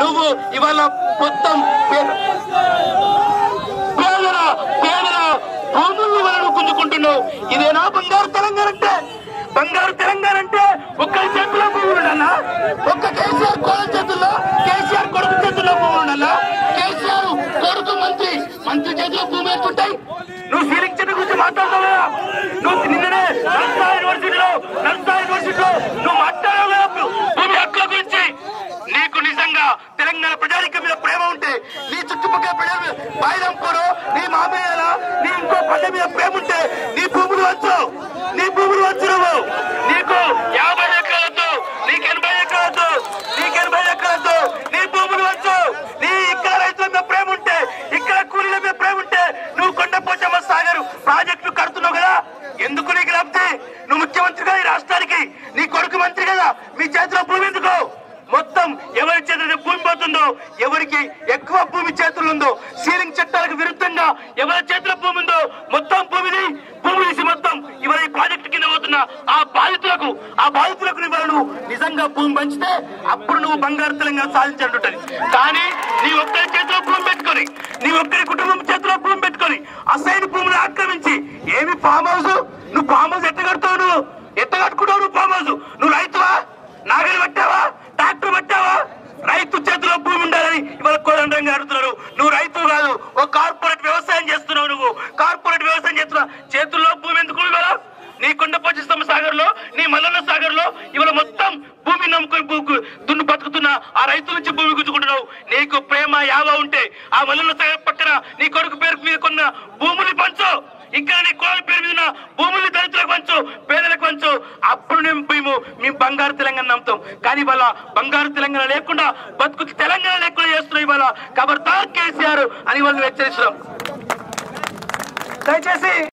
నువ్వు ఇవాళ మొత్తం పే- పేదల పేదల భూములు వలన గుంజుకుంటున్నావు ఇదేనా బంగారు తెలంగాణ అంటే బంగారు తెలంగాణ అంటే ఒక్క చేతిలో భూములు ఉండాలా ఒక్క కేసీఆర్ కోడల చేతుల్లో కేసీఆర్ కొడుకు చేతుల్లో భూములు ఉండాలా కేసీఆర్ కొడుకు మంత్రి మంత్రి చేతిలో భూమి ఎత్తుంటాయి నువ్వు సీలింగ్ చెట్టు గురించి మాట్లాడతావు కదా నువ్వు నిన్ననే నల్సా యూనివర్సిటీలో నల్సా యూనివర్సిటీలో నువ్వు మాట్లాడావు కదా భూమి హక్కుల గురించి నీకు నిజంగా తెలంగాణ ప్రజానిక మీద ప్రేమ ఉంటే నీ చుట్టుపక్కల ప్రజల మీద బాయిలంపూరు నీ మామయ్యాల నీ ఇంకో ప్రజల మీద ప్రేమ ఉంటే నీ భూములు వచ్చు నీ భూములు వచ్చు నువ్వు నీకు యాభై ఎకరాలతో నీకు ఎనభై ఎకరాలతో నీకు ఎనభై ఎకరాలతో నీ భూములు వచ్చు నీ ఇక్కడ రైతుల మీద ప్రేమ ఉంటే ఇక్కడ కూలీల మీద ప్రేమ ఉంటే నువ్వు కొండపోచమ్మ సాగర్ ప్రాజెక్టు కడుతున్నావు కదా ఎందుకు నీకు లబ్ధి నువ్వు ముఖ్యమంత్రి కదా ఈ రాష్ట్రానికి నీ కొడుకు మంత్రి కదా మీ చేతిలో భూమి ఎందుకు మొత్తం ఎవరి చేతిలో భూమి పోతుందో ఎవరికి ఎక్కువ భూమి చేతులు ఉందో సీలింగ్ చట్టాలకు విరుద్ధంగా ఎవరి చేతిలో భూమి ఉందో మొత్తం భూమిని భూమి తీసి మొత్తం ఇవాళ ఈ ప్రాజెక్టు కింద పోతున్న ఆ బాధితులకు ఆ బాధితులకు ఇవాళ నువ్వు నిజంగా భూమి పంచితే అప్పుడు నువ్వు బంగారు తెలంగాణ సాధించినట్టుంటది కానీ నీ ఒక్కరి చేతిలో భూమి పెట్టుకొని నీ ఒక్కరి కుటుంబం చేతిలో భూమి పెట్టుకొని అసైన్ భూములు ఆక్రమించి ఏమి ఫామ్ హౌస్ నువ్వు ఫామ్ హౌస్ ఎట్ట కడతావు నువ్వు ఎట్ట కట్టుకుంటావు నువ్వు ఫామ్ హౌస్ నువ్వు రైతువా నాగలి పట్టావా ట్రాక్టర్ పట్టావా రైతు చేతిలో భూమి ఉండాలని ఇవాళ కోదండంగా అడుగుతున్నారు నువ్వు రైతు కాదు ఒక కార్పొరేట్ వ్యవసాయం చేస్తున్నావు నువ్వు కార్పొరేట్ వ్యవసాయం చేస్తున్నావు చేతుల్లో భూమి ఎందుకు ఇవాళ నీ కొండపోచిస్తమ్మ సాగర్ లో నీ మల్లన్న సాగర్ లో ఇవాళ మొత్తం భూమి నమ్ముకొని భూ- దున్ను బతుకుతున్న ఆ రైతు నుంచి భూమి గుంజుకుంటున్నావు నీకు ప్రేమ యావ ఉంటే ఆ మల్లన్న సాగర్ పక్కన నీ కొడుకు పేరు మీద కొన్న భూములు పంచు ఇక్కడ నీ కోళ్ళ పేరు మీద ఉన్న భూముల్ని దళితులకు పంచు పేదలకు పంచు అప్పుడు మేము మేము మేము బంగారు తెలంగాణ నమ్ముతాం కానీ ఇవాళ బంగారు తెలంగాణ లేకుండా బతుకు తెలంగాణ లేకుండా చేస్తున్నాం ఇవాళ ఖబర్దార్ కేసీఆర్ అని వాళ్ళు హెచ్చరిస్తున్నాం దయచేసి